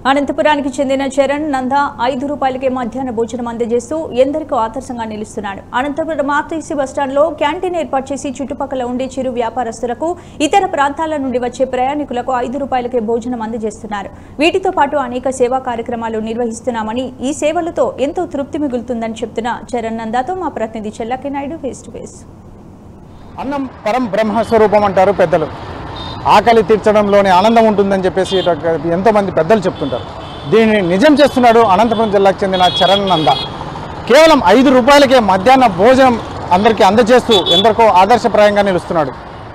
అనంతపురానికి చెందిన చరణ్ నంద ఐదు రూపాయలకే మధ్యాహ్న భోజనం అందజేస్తూ ఎందరికో ఆదర్శంగా నిలుస్తున్నాడు అనంతపురం ఆర్టీసీ బస్టాండ్లో క్యాంటీన్ ఏర్పాటు చేసి చుట్టుపక్కల ఉండే చిరు వ్యాపారస్తులకు ఇతర ప్రాంతాల నుండి వచ్చే ప్రయాణికులకు ఐదు రూపాయలకే భోజనం అందజేస్తున్నారు వీటితో పాటు అనేక సేవా కార్యక్రమాలు నిర్వహిస్తున్నామని ఈ సేవలతో ఎంతో తృప్తి మిగులుతుందని చెప్తున్న చరణ్ నందాతో మా ప్రతినిధి Chellaki Naidu face to face అన్నం పరం బ్రహ్మస్వరూపం అంటారు పెద్దలు ఆకలి తీర్చడంలోనే ఆనందం ఉంటుందని చెప్పేసి ఇటు ఎంతోమంది పెద్దలు చెప్తుంటారు దీన్ని నిజం చేస్తున్నాడు అనంతపురం జిల్లాకు చెందిన చరణ్ నంద కేవలం ఐదు రూపాయలకే మధ్యాహ్న భోజనం అందరికీ అందజేస్తూ ఎందరికో ఆదర్శప్రాయంగా నిలుస్తున్నాడు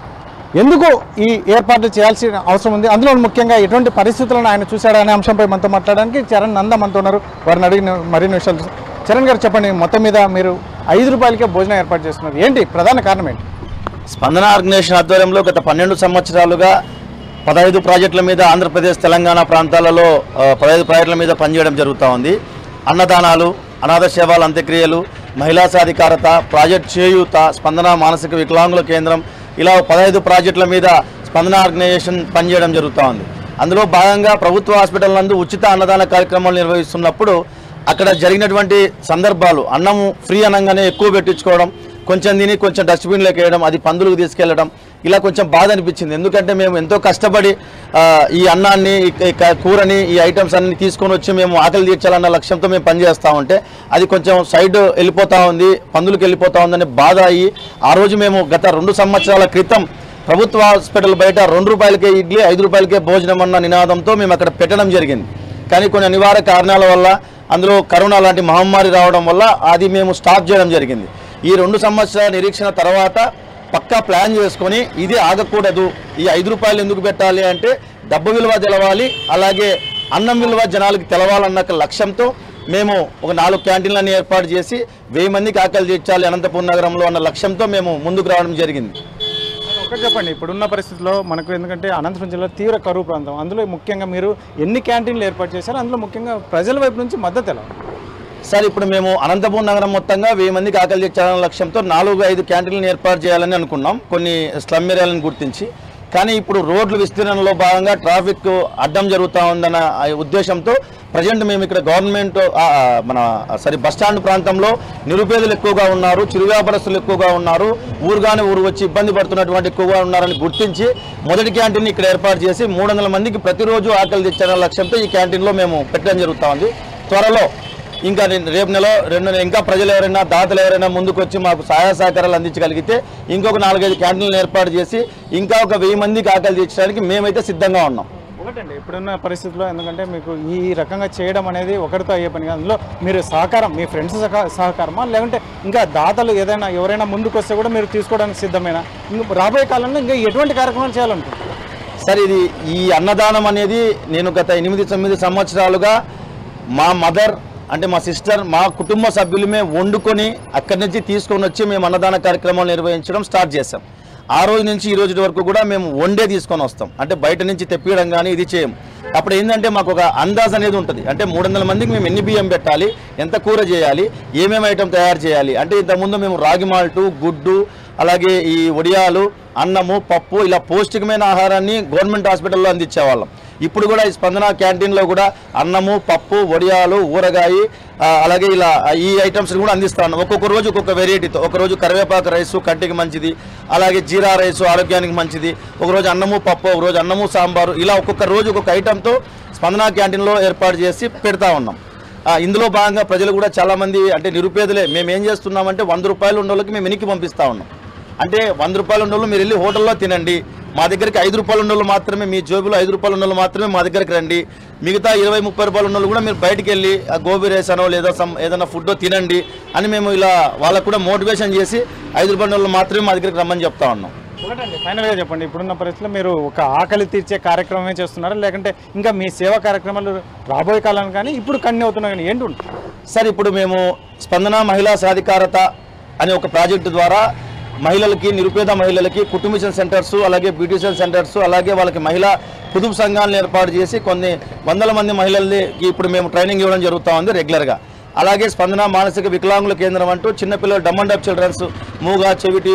ఎందుకు ఈ ఏర్పాట్లు చేయాల్సిన అవసరం ఉంది అందులో ముఖ్యంగా ఎటువంటి పరిస్థితులను ఆయన చూశాడనే అంశంపై మనతో మాట్లాడడానికి చరణ్ నంద మనతో ఉన్నారు వారిని అడిగిన మరిన్ని విషయాలు చరణ్ గారు చెప్పండి మొత్తం మీద మీరు ఐదు రూపాయలకే భోజనం ఏర్పాటు చేస్తున్నారు ఏంటి ప్రధాన కారణం ఏంటి స్పందన ఆర్గనైజేషన్ ఆధ్వర్యంలో గత పన్నెండు సంవత్సరాలుగా పదహైదు ప్రాజెక్టుల మీద ఆంధ్రప్రదేశ్ తెలంగాణ ప్రాంతాలలో ఆ, పదహైదు ప్రాజెక్టుల మీద పనిచేయడం జరుగుతూ ఉంది అన్నదానాలు అనాథ సేవల అంత్యక్రియలు మహిళా సాధికారత ప్రాజెక్ట్ చేయూత స్పందన మానసిక వికలాంగుల కేంద్రం ఇలా పదహైదు ప్రాజెక్టుల మీద స్పందన ఆర్గనైజేషన్ పనిచేయడం జరుగుతూ ఉంది అందులో భాగంగా ప్రభుత్వ హాస్పిటల్ నందు ఉచిత అన్నదాన కార్యక్రమాలు నిర్వహిస్తున్నప్పుడు అక్కడ జరిగినటువంటి సందర్భాలు అన్నము ఫ్రీ అనగానే ఎక్కువ పెట్టించుకోవడం కొంచెం తిని కొంచెం డస్ట్బిన్లోకి వేయడం అది పందులకు తీసుకెళ్లడం ఇలా కొంచెం బాధ అనిపించింది ఎందుకంటే మేము ఎంతో కష్టపడి ఆ, ఈ అన్నాన్ని ఈ ఈ క- కూరని ఈ ఐటమ్స్ అన్ని తీసుకొని వచ్చి మేము ఆకలి తీర్చాలన్న లక్ష్యంతో మేము పనిచేస్తూ ఉంటే అది కొంచెం సైడ్ వెళ్ళిపోతా ఉంది పందులకు వెళ్ళిపోతా ఉందని బాధ అయ్యి ఆ రోజు మేము గత రెండు సంవత్సరాల క్రితం ప్రభుత్వ హాస్పిటల్ బయట రెండు రూపాయలకే ఇడ్లీ ఐదు రూపాయలకే భోజనం అన్న నినాదంతో మేము అక్కడ పెట్టడం జరిగింది కానీ కొన్ని అనివార్య కారణాల వల్ల అందులో కరోనా లాంటి మహమ్మారి రావడం వల్ల అది మేము స్టాప్ చేయడం జరిగింది ఈ రెండు సంవత్సరాల నిరీక్షణ తర్వాత పక్కా ప్లాన్ చేసుకొని ఇది ఆగకూడదు ఈ ఐదు రూపాయలు ఎందుకు పెట్టాలి అంటే డబ్బు విలువ తెలవాలి అలాగే అన్నం విలువ జనాలకి తెలవాలన్న ఒక లక్ష్యంతో మేము ఒక నాలుగు క్యాంటీన్లను ఏర్పాటు చేసి వెయ్యి మందికి ఆకలి తీర్చాలి అనంతపురం నగరంలో అన్న లక్ష్యంతో మేము ముందుకు రావడం జరిగింది ఒకటి చెప్పండి ఇప్పుడున్న పరిస్థితుల్లో మనకు ఎందుకంటే అనంతపురం జిల్లా తీవ్ర కరువు ప్రాంతం అందులో ముఖ్యంగా మీరు ఎన్ని క్యాంటీన్లు ఏర్పాటు చేశారు అందులో ముఖ్యంగా ప్రజల వైపు నుంచి మద్దతు ఎలా సార్ ఇప్పుడు మేము అనంతపురం నగరం మొత్తంగా వెయ్యి మందికి ఆకలి తీర్చాలనే లక్ష్యంతో నాలుగు ఐదు క్యాంటీన్లను ఏర్పాటు చేయాలని అనుకున్నాం కొన్ని స్లమ్ ఏరియాలను గుర్తించి కానీ ఇప్పుడు రోడ్లు విస్తీర్ణంలో భాగంగా ట్రాఫిక్ అడ్డం జరుగుతూ ఉందన్న ఆ ఉద్దేశంతో ప్రజెంట్ మేము ఇక్కడ గవర్నమెంట్ ఆ, ఆ, మన సారీ బస్టాండ్ ప్రాంతంలో నిరుపేదలు ఎక్కువగా ఉన్నారు చిరు వ్యాపారస్తులు ఎక్కువగా ఉన్నారు ఊరుగానే ఊరు వచ్చి ఇబ్బంది పడుతున్నటువంటి ఎక్కువగా ఉన్నారని గుర్తించి మొదటి క్యాంటీన్ ఇక్కడ ఏర్పాటు చేసి మూడు వందల మందికి ప్రతిరోజు ఆకలి తెచ్చాలనే లక్ష్యంతో ఈ క్యాంటీన్లో మేము పెట్టడం జరుగుతూ ఉంది త్వరలో ఇంకా నేను రేపు నెల రెండు నెలలు ఇంకా ప్రజలు ఎవరైనా దాతలు ఎవరైనా ముందుకు వచ్చి మాకు సహాయ సహకారాలు అందించగలిగితే ఇంకొక నాలుగైదు క్యాంటీన్లు ఏర్పాటు చేసి ఇంకా ఒక వెయ్యి మందికి ఆకలి తీర్చడానికి మేమైతే సిద్ధంగా ఉన్నాం ఒకటండి ఇప్పుడున్న పరిస్థితుల్లో ఎందుకంటే మీకు ఈ రకంగా చేయడం అనేది ఒకరితో అయ్యే పని కాదు అందులో మీరు సహకారం మీ ఫ్రెండ్స్ సహ- సహకారమా లేకుంటే ఇంకా దాతలు ఏదైనా ఎవరైనా ముందుకు వస్తే కూడా మీరు తీసుకోవడానికి సిద్ధమేనా ఇంకా రాబోయే కాలంలో ఇంకా ఎటువంటి కార్యక్రమాలు చేయాలనుకుంటున్నారు సార్ ఇది ఈ అన్నదానం అనేది నేను గత ఎనిమిది తొమ్మిది సంవత్సరాలుగా మా మదర్ అంటే మా సిస్టర్ మా కుటుంబ సభ్యులమే వండుకొని అక్కడి నుంచి తీసుకొని వచ్చి మేము అన్నదాన కార్యక్రమాలు నిర్వహించడం స్టార్ట్ చేసాం ఆ రోజు నుంచి ఈ రోజు వరకు కూడా మేము వండే తీసుకొని వస్తాం అంటే బయట నుంచి తెప్పియడం కానీ ఇది చేయం అప్పుడు ఏంటంటే మాకు ఒక అందాజ్ అనేది ఉంటుంది అంటే మూడు వందల మందికి మేము ఎన్ని బియ్యం పెట్టాలి ఎంత కూర చేయాలి ఏమేమి ఐటమ్ తయారు చేయాలి అంటే ఇంతకుముందు మేము రాగి మాల్టు గుడ్డు అలాగే ఈ వడియాలు అన్నము పప్పు ఇలా పౌష్టికమైన ఆహారాన్ని గవర్నమెంట్ హాస్పిటల్లో అందించేవాళ్ళం ఇప్పుడు కూడా ఈ స్పందన క్యాంటీన్లో కూడా అన్నము పప్పు వడియాలు ఊరగాయ ఆ, అలాగే ఇలా ఈ ఐటమ్స్ కూడా అందిస్తాను ఒక్కొక్క రోజు ఒక్కొక్క వెరైటీతో ఒక రోజు కరివేపాకు రైసు కంటికి మంచిది అలాగే జీరా రైసు ఆరోగ్యానికి మంచిది ఒక రోజు అన్నము పప్పు ఒక రోజు అన్నము సాంబారు ఇలా ఒక్కొక్క రోజు ఒక్కొక్క ఐటమ్తో స్పందన క్యాంటీన్లో ఏర్పాటు చేసి పెడతా ఉన్నాం ఆ, ఇందులో భాగంగా ప్రజలు కూడా చాలామంది అంటే నిరుపేదలే మేము ఏం చేస్తున్నామంటే వంద రూపాయలు ఉన్న వాళ్ళకి మేము వెనక్కి పంపిస్తా ఉన్నాం అంటే వంద రూపాయలు ఉన్న వాళ్ళు మీరు వెళ్ళి హోటల్లో తినండి మా దగ్గరికి ఐదు రూపాయలు ఉన్న వాళ్ళు మాత్రమే మీ జోబులో ఐదు రూపాయలు ఉన్న వాళ్ళు మాత్రమే మా దగ్గరికి రండి మిగతా ఇరవై ముప్పై రూపాయలు ఉన్న వాళ్ళు కూడా మీరు బయటికి వెళ్ళి ఆ గోబీ రైస్ అనో లేదా సమ్ ఏదైనా ఫుడ్ తినండి అని మేము ఇలా వాళ్ళకు కూడా మోటివేషన్ చేసి ఐదు రూపాయల ఉన్న వాళ్ళు మాత్రమే మా దగ్గరికి రమ్మని చెప్తా ఉన్నాం ఒకటండి ఫైనల్గా చెప్పండి ఇప్పుడున్న పరిస్థితుల్లో మీరు ఒక ఆకలి తీర్చే కార్యక్రమమే చేస్తున్నారా లేకుంటే ఇంకా మీ సేవా కార్యక్రమాలు రాబోయే కాలం కానీ ఇప్పుడు కన్నీ అవుతున్నాయి కానీ ఏంటి ఉంటుంది సార్ ఇప్పుడు మేము స్పందన మహిళా సాధికారత అనే ఒక ప్రాజెక్టు ద్వారా మహిళలకి నిరుపేద మహిళలకి కుటుంబిషన్ సెంటర్స్ అలాగే బ్యూటిషియన్ సెంటర్స్ అలాగే వాళ్ళకి మహిళా పొదుపు సంఘాలను ఏర్పాటు చేసి కొన్ని వందల మంది మహిళలకి ఇప్పుడు మేము ట్రైనింగ్ ఇవ్వడం జరుగుతూ ఉంది రెగ్యులర్గా అలాగే స్పందన మానసిక వికలాంగుల కేంద్రం అంటూ చిన్నపిల్లలు డమ్ అండ్ అప్ చిల్డ్రన్స్ మూగ చెవిటి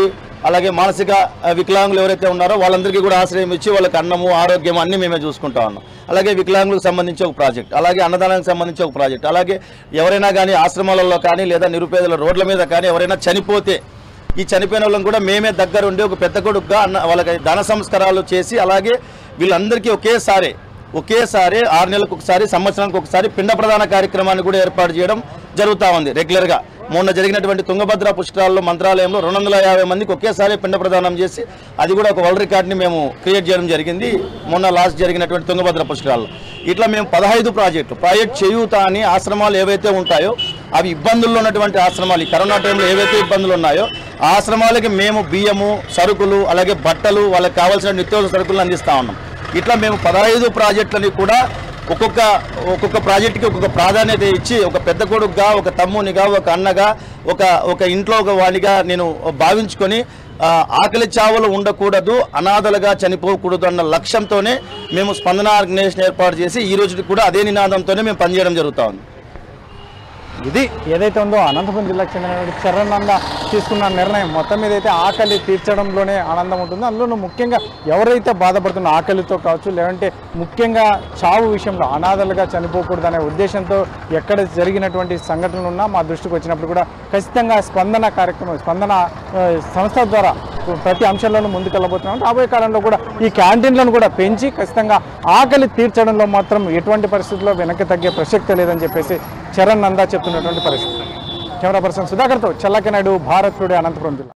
అలాగే మానసిక ఆ, వికలాంగులు ఎవరైతే ఉన్నారో వాళ్ళందరికీ కూడా ఆశ్రయం ఇచ్చి వాళ్ళకి అన్నము ఆరోగ్యం అన్ని మేమే చూసుకుంటా ఉన్నాం అలాగే వికలాంగులకు సంబంధించి ఒక ప్రాజెక్ట్ అలాగే అన్నదానానికి సంబంధించి ఒక ప్రాజెక్ట్ అలాగే ఎవరైనా కానీ ఆశ్రమాలలో కానీ లేదా నిరుపేదల రోడ్ల మీద కానీ ఎవరైనా చనిపోతే ఈ చనిపోయిన వాళ్ళని కూడా మేమే దగ్గరుండి ఒక పెద్ద కొడుకుగా అన్న వాళ్ళకి ధన సంస్కారాలు చేసి అలాగే వీళ్ళందరికీ ఒకేసారి ఒకేసారి ఆరు నెలలకు ఒకసారి సంవత్సరానికి ఒకసారి పిండ ప్రధాన కార్యక్రమాన్ని కూడా ఏర్పాటు చేయడం జరుగుతూ ఉంది రెగ్యులర్గా మొన్న జరిగినటువంటి తుంగభద్ర పుష్కరాల్లో మంత్రాలయంలో రెండు వందల యాభై మందికి ఒకేసారి పిండ ప్రదానం చేసి అది కూడా ఒక వరల్డ్ రికార్డ్ని మేము క్రియేట్ చేయడం జరిగింది మొన్న లాస్ట్ జరిగినటువంటి తుంగభద్ర పుష్కరాల్లో ఇట్లా మేము పదహైదు ప్రాజెక్టు ప్రాజెక్ట్ చేయూత అని ఆశ్రమాలు ఏవైతే ఉంటాయో అవి ఇబ్బందుల్లో ఉన్నటువంటి ఆశ్రమాలు ఈ కరోనా టైంలో ఏవైతే ఇబ్బందులు ఉన్నాయో ఆ ఆశ్రమాలకి మేము బియ్యము సరుకులు అలాగే బట్టలు వాళ్ళకి కావాల్సిన నిత్యావసర సరుకులను అందిస్తా ఉన్నాం ఇట్లా మేము పదహైదు ప్రాజెక్టులని కూడా ఒక్కొక్క ఒక్కొక్క ప్రాజెక్టుకి ఒక్కొక్క ప్రాధాన్యత ఇచ్చి ఒక పెద్ద కొడుకుగా ఒక తమ్మునిగా ఒక అన్నగా ఒక ఒక ఇంట్లో ఒక వాడిగా నేను భావించుకొని ఆ, ఆకలి చావులు ఉండకూడదు అనాథలుగా చనిపోకూడదు అన్న లక్ష్యంతోనే మేము స్పందన ఆర్గనైజేషన్ ఏర్పాటు చేసి ఈ రోజు కూడా అదే నినాదంతోనే మేము పనిచేయడం జరుగుతూ ఉంది ఇది ఏదైతే ఉందో అనంతపురం జిల్లాకు చెందినటువంటి చరణ్ తీసుకున్న నిర్ణయం మొత్తం మీద అయితే ఆకలి తీర్చడంలోనే ఆనందం ఉంటుందో అందులో ముఖ్యంగా ఎవరైతే బాధపడుతున్న ఆకలితో కావచ్చు లేదంటే ముఖ్యంగా చావు విషయంలో అనాథలుగా చనిపోకూడదు అనే ఉద్దేశంతో ఎక్కడ జరిగినటువంటి సంఘటనలు ఉన్నా మా దృష్టికి వచ్చినప్పుడు కూడా ఖచ్చితంగా స్పందన కార్యక్రమం స్పందన ఆ, సంస్థ ద్వారా ప్రతి అంశంలోనూ ముందుకెళ్ళబోతున్నాం రాబోయే కాలంలో కూడా ఈ క్యాంటీన్లను కూడా పెంచి ఖచ్చితంగా ఆకలి తీర్చడంలో మాత్రం ఎటువంటి పరిస్థితుల్లో వెనక్కి తగ్గే ప్రసక్తే లేదని చెప్పేసి చరణ్ నందా చెప్తున్నటువంటి పరిస్థితి కెమెరా పర్సన్ సుధాకర్తో చల్లకి నాయుడు భారత్ టుడే అనంతపురం జిల్లా